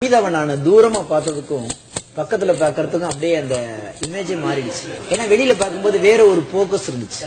சுனிதாவை நான் தூரமா பார்த்ததுக்கும் பக்கத்துல பார்க்கறதுக்கும் அப்படியே அந்த இமேஜே மாறிடுச்சு ஏன்னா வெளியில பார்க்கும்போது வேற ஒரு போக்கஸ் இருந்துச்சு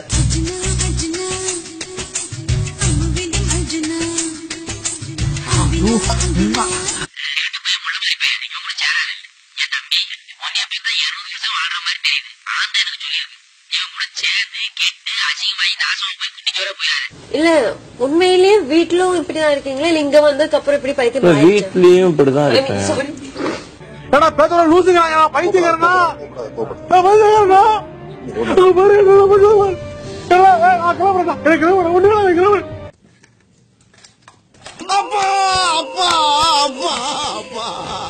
இல்ல உண்மையிலேயே வீட்லயும் இப்படிதான் இருக்கீங்களா இல்ல இங்க வந்ததுக்கு அப்புறம் இப்படி பைத்தியம் ஆயிடுச்சா? வீட்லயும் இப்படிதான் I mean, இருப்பேன் sorry. ஏடா பேசுற லூசுங்க பைத்தியக்காரனா பைத்தியக்காரனா பாரு என்ன பண்ணுவாங்க கிளம்புறா எனக்கு கிளம்புறா ஒண்ணு கிளம்புறா அப்பா அப்பா அப்பா அப்பா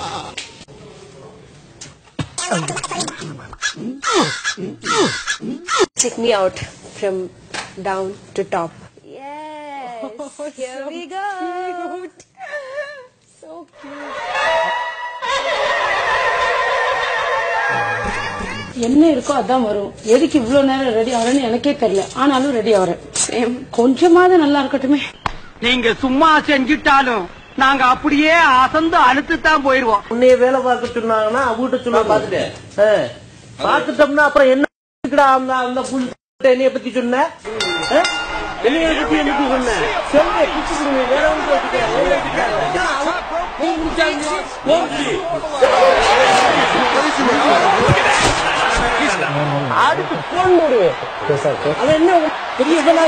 Check me out from down to top. Yes. Here we go. So cute. என்ன இருக்கோ அதான் வரும் எதுக்கு இவ்வளவு நேரம் ரெடி ஆகிறேன்னு எனக்கே தெரியல ஆனாலும் ரெடி ஆகிறேன் Same. கொஞ்சமாவது நல்லா இருக்கட்டுமே நீங்க சும்மா செஞ்சுட்டாலும் நாங்க அப்படியே அசந்து அழுத்து தான் போயிருவோம் உன்னைய வேலை பார்க்க சொன்னாங்கன்னா அவகிட்ட சொல்ல பாத்துட்டேன் பாத்துட்டோம்னா அப்புறம் என்ன இருக்குடா அந்த அந்த புல் என்னைய பத்தி சொன்ன ஆ? என்னைய பத்தி என்ன பத்தி சொன்ன சொல்லு பிச்சு கொடுங்க வேற ஒன்று வச்சுக்க நீ முடிச்சாங்க ஓகே அடுத்து போன் போடுவேன் அவன் என்ன பெரிய இதெல்லாம்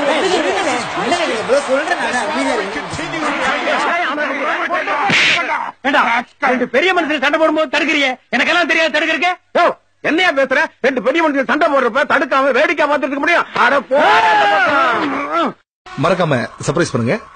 ஏண்டா, ரெண்டு பெரிய மனுஷன் சண்டை போடும்போது தடுக்கிறியே எனக்கெல்லாம் தெரியாது தடுக்கிறீங்க என்னையா பேசுற ரெண்டு பெரிய மனுஷன் சண்டை போடுறப்ப தடுக்காம வேடிக்கை பார்த்துட்டு இருக்க முடியும் அட போ மறக்காம சர்ப்ரைஸ் பண்ணுங்க